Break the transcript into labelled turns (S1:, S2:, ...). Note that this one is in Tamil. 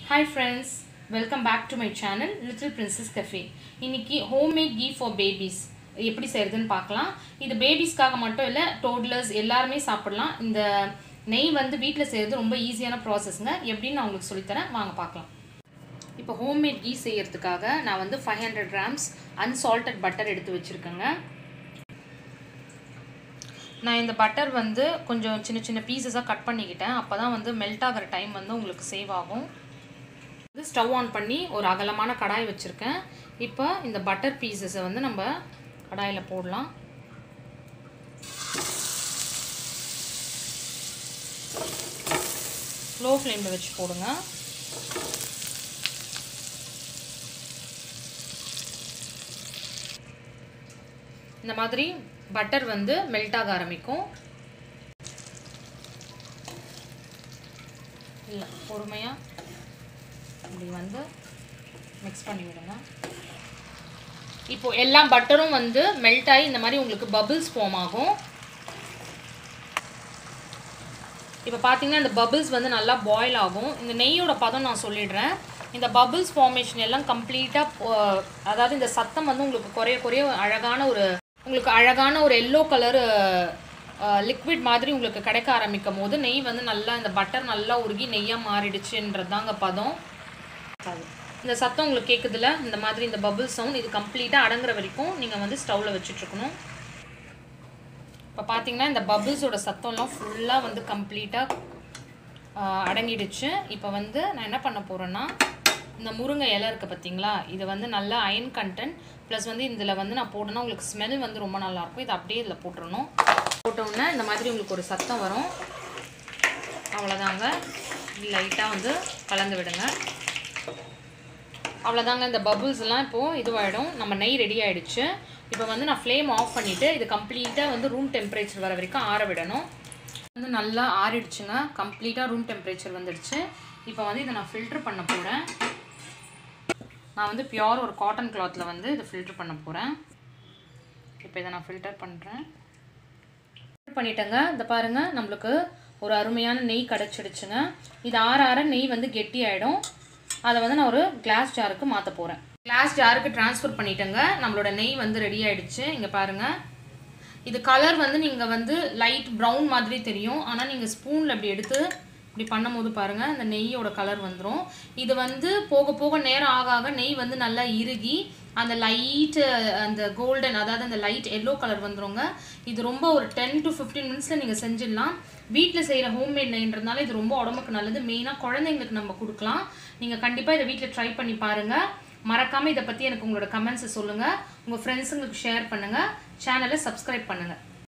S1: hi friends welcome back to my channel little princess cafe இன்னைக்கு ஹோம்மேட் கீ ஃபார் பேபிஸ் எப்படி செய்கிறதுன்னு பார்க்கலாம் இது பேபிஸ்க்காக மட்டும் இல்லை டோட்லர்ஸ் எல்லாருமே சாப்பிடலாம் இந்த நெய் வந்து வீட்டில் செய்கிறது ரொம்ப ஈஸியான ப்ராசஸ்ங்க எப்படின்னு நான் உங்களுக்கு சொல்லித்தரேன் வாங்க பார்க்கலாம் இப்போ ஹோம்மேட் கீ செய்யறதுக்காக நான் வந்து five hundred grams unsalted butter எடுத்து வச்சுருக்கேங்க நான் இந்த பட்டர் வந்து கொஞ்சம் சின்ன சின்ன பீசஸாக கட் பண்ணிக்கிட்டேன் அப்போ தான் வந்து மெல்ட் ஆகிற டைம் வந்து உங்களுக்கு சேவ் ஆகும் இது ஸ்டவ் ஆன் பண்ணி ஒரு அகலமான கடாய் வச்சுருக்கேன் இப்போ இந்த பட்டர் பீசஸை வந்து நம்ம கடாயில் போடலாம் லோ ஃப்ளேமில் வச்சு போடுங்க இந்த மாதிரி பட்டர் வந்து மெல்ட் ஆக ஆரம்பிக்கும் இல்லை பொறுமையாக இப்படி வந்து மிக்ஸ் பண்ணி விடுங்க இப்போ எல்லா பட்டரும் வந்து மெல்ட் ஆகி இந்த மாதிரி உங்களுக்கு பபிள்ஸ் ஃபார்ம் ஆகும் இப்போ பார்த்தீங்கன்னா இந்த பபிள்ஸ் வந்து நல்லா பாயில் ஆகும் இந்த நெய்யோட பதம் நான் சொல்லிடுறேன் இந்த பபிள்ஸ் ஃபார்மேஷன் எல்லாம் கம்ப்ளீட்டாக அதாவது இந்த சத்தம் வந்து உங்களுக்கு குறைய குறைய அழகான ஒரு உங்களுக்கு அழகான ஒரு எல்லோ கலர் லிக்விட் மாதிரி உங்களுக்கு கிடைக்க ஆரம்பிக்கும் போது நெய் வந்து நல்லா இந்த பட்டர் நல்லா உருகி நெய்யாக மாறிடுச்சுன்றது தாங்க பதம் இந்த சத்தம் உங்களுக்கு கேட்குதுல இந்த மாதிரி இந்த பபுள் சவுண்ட் இது கம்ப்ளீட்டாக அடங்குற வரைக்கும் நீங்கள் வந்து ஸ்டவ்வில் வச்சுட்ருக்கணும் இப்போ பார்த்தீங்கன்னா இந்த பபுள்ஸோட சத்தம்லாம் ஃபுல்லாக வந்து கம்ப்ளீட்டாக அடங்கிடுச்சு இப்போ வந்து நான் என்ன பண்ண போகிறேன்னா இந்த முருங்கை இலை இருக்குது பார்த்தீங்களா இது வந்து நல்லா அயன் கண்டென்ட் ப்ளஸ் வந்து இதில் வந்து நான் போட்டேன்னா உங்களுக்கு ஸ்மெல் வந்து ரொம்ப நல்லாயிருக்கும் இது அப்படியே இதில் போட்டுடணும் போட்டோன்னே இந்த மாதிரி உங்களுக்கு ஒரு சத்தம் வரும் அவ்வளோதாங்க லைட்டாக வந்து கலந்து விடுங்க அவ்வளோதாங்க இந்த பபுள்ஸ்லாம் இப்போது இதுவாகிடும் நம்ம நெய் ரெடி ஆகிடுச்சு இப்போ வந்து நான் ஃப்ளேம் ஆஃப் பண்ணிவிட்டு இது கம்ப்ளீட்டாக வந்து ரூம் டெம்பரேச்சர் வர வரைக்கும் ஆற விடணும் வந்து நல்லா ஆறிடுச்சுங்க கம்ப்ளீட்டாக ரூம் டெம்பரேச்சர் வந்துடுச்சு இப்போ வந்து இதை நான் ஃபில்ட்ரு பண்ண போகிறேன் நான் வந்து பியோர் ஒரு காட்டன் கிளாத்தில் வந்து இதை ஃபில்ட்ரு பண்ண போகிறேன் இப்போ இதை நான் ஃபில்டர் பண்ணுறேன் ஃபில்டர் பண்ணிட்டேங்க இந்த பாருங்கள் நம்மளுக்கு ஒரு அருமையான நெய் கிடச்சிடுச்சுங்க இது ஆற ஆற நெய் வந்து கெட்டி ஆகிடும் அதை வந்து நான் ஒரு கிளாஸ் ஜாருக்கு மாற்ற போகிறேன் கிளாஸ் ஜாருக்கு ட்ரான்ஸ்ஃபர் பண்ணிட்டேங்க நம்மளோட நெய் வந்து ரெடி ஆகிடுச்சு இங்கே பாருங்கள் இது கலர் வந்து நீங்கள் வந்து லைட் ப்ரௌன் மாதிரி தெரியும் ஆனால் நீங்கள் ஸ்பூனில் இப்படி எடுத்து இப்படி பண்ணும்போது பாருங்கள் இந்த நெய்யோட கலர் வந்துடும் இது வந்து போக போக நேரம் ஆக ஆக நெய் வந்து நல்லா இறுகி அந்த லைட்டு அந்த கோல்டன் அதாவது அந்த லைட் எல்லோ கலர் வந்துருங்க இது ரொம்ப ஒரு டென் டு ஃபிஃப்டீன் மினிட்ஸில் நீங்கள் செஞ்சிடலாம் வீட்டில் செய்கிற ஹோம்மேட் நெய்ன்றதுனால இது ரொம்ப உடம்புக்கு நல்லது மெயினாக குழந்தைங்களுக்கு நம்ம கொடுக்கலாம் நீங்கள் கண்டிப்பாக இதை வீட்டில் ட்ரை பண்ணி பாருங்கள் மறக்காமல் இதை பற்றி எனக்கு உங்களோட கமெண்ட்ஸை சொல்லுங்கள் உங்கள் ஃப்ரெண்ட்ஸுங்களுக்கு ஷேர் பண்ணுங்கள் சேனலை சப்ஸ்கிரைப் பண்ணுங்கள்